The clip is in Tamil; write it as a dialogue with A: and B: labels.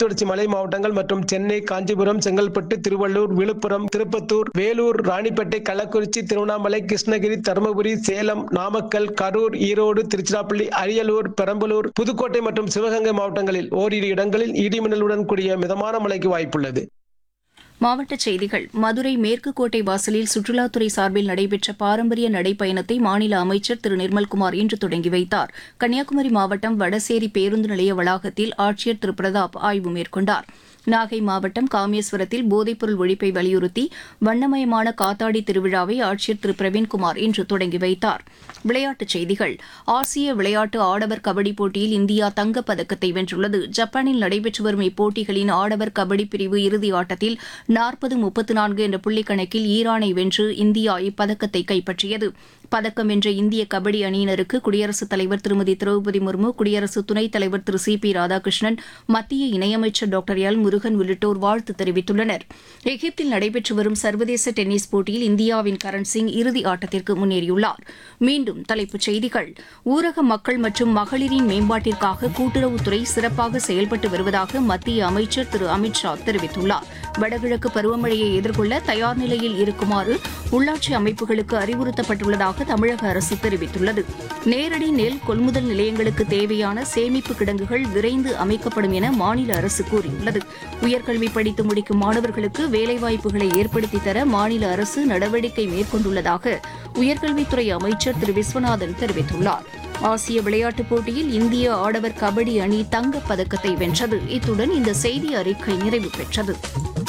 A: தொடர்ச்சி மலை மாவட்டங்கள் மற்றும் சென்னை காஞ்சிபுரம் செங்கல்பட்டு திருவள்ளூர் விழுப்புரம் திருப்பத்தூர் வேலூர் ராணிப்பேட்டை கள்ளக்குறிச்சி திருவண்ணாமலை கிருஷ்ணகிரி தருமபுரி சேலம் நாமக்கல் கரூர் ஈரோடு திருச்சிராப்பள்ளி அரியலூர் பெரம்பலூர் புதுக்கோட்டை மற்றும் சிவகங்கை மாவட்டங்களில் ஓரிரு இடங்களில் இடிமின்னலுடன் கூடிய மிதமான மழைக்கு வாய்ப்புள்ளது
B: மாவட்டச் செய்திகள் மதுரை மேற்கு கோட்டை வாசலில் சுற்றுலாத்துறை சார்பில் நடைபெற்ற பாரம்பரிய நடைப்பயணத்தை மாநில அமைச்சர் திரு நிர்மல்குமார் இன்று தொடங்கி வைத்தார் கன்னியாகுமரி மாவட்டம் வடசேரி பேருந்து நிலைய வளாகத்தில் ஆட்சியர் திரு பிரதாப் ஆய்வு மேற்கொண்டார் நாகை மாவட்டம் காமேஸ்வரத்தில் போதைப்பொருள் ஒழிப்பை வலியுறுத்தி வண்ணமயமான காத்தாடி திருவிழாவை ஆட்சியர் திரு பிரவீன்குமார் இன்று தொடங்கி வைத்தார் விளையாட்டுச் செய்திகள் ஆசிய விளையாட்டு ஆடவர் கபடி போட்டியில் இந்தியா தங்கப் பதக்கத்தை வென்றுள்ளது ஜப்பானில் நடைபெற்று வரும் இப்போட்டிகளின் ஆடவர் கபடி பிரிவு இறுதி ஆட்டத்தில் நாற்பது முப்பத்து நான்கு என்ற புள்ளி கணக்கில் ஈரானை வென்று இந்தியா இப்பதக்கத்தை கைப்பற்றியது பதக்கம் வென்ற இந்திய கபடி அணியினருக்கு குடியரசுத் தலைவர் திருமதி திரௌபதி முர்மு குடியரசு துணைத் தலைவர் திரு சி பி ராதாகிருஷ்ணன் மத்திய இணையமைச்சர் டாக்டர் எல் முருகன் உள்ளிட்டோர் வாழ்த்து தெரிவித்துள்ளனர் எகிப்தில் நடைபெற்று வரும் சர்வதேச டென்னிஸ் போட்டியில் இந்தியாவின் கரண் சிங் இறுதி ஆட்டத்திற்கு முன்னேறியுள்ளார் மீண்டும் தலைப்புச் செய்திகள் ஊரக மக்கள் மற்றும் மகளிரின் மேம்பாட்டிற்காக கூட்டுறவுத்துறை சிறப்பாக செயல்பட்டு வருவதாக மத்திய அமைச்சர் திரு அமித்ஷா தெரிவித்துள்ளார் வடகிழக்கு பருவமழையை எதிர்கொள்ள தயார் நிலையில் இருக்குமாறு உள்ளாட்சி அமைப்புகளுக்கு அறிவுறுத்தப்பட்டுள்ளதாக தமிழக அரசு தெரிவித்துள்ளது நேரடி நெல் கொள்முதல் நிலையங்களுக்கு தேவையான சேமிப்பு கிடங்குகள் விரைந்து அமைக்கப்படும் என மாநில அரசு கூறியுள்ளது உயர்கல்வி படித்து முடிக்கும் மாணவர்களுக்கு வேலைவாய்ப்புகளை ஏற்படுத்தி தர மாநில அரசு நடவடிக்கை மேற்கொண்டுள்ளதாக உயர்கல்வித்துறை அமைச்சர் திரு விஸ்வநாதன் தெரிவித்துள்ளார் ஆசிய விளையாட்டுப் போட்டியில் இந்திய ஆடவர் கபடி அணி தங்கப் பதக்கத்தை வென்றது இத்துடன் இந்த செய்தி அறிக்கை நிறைவு பெற்றது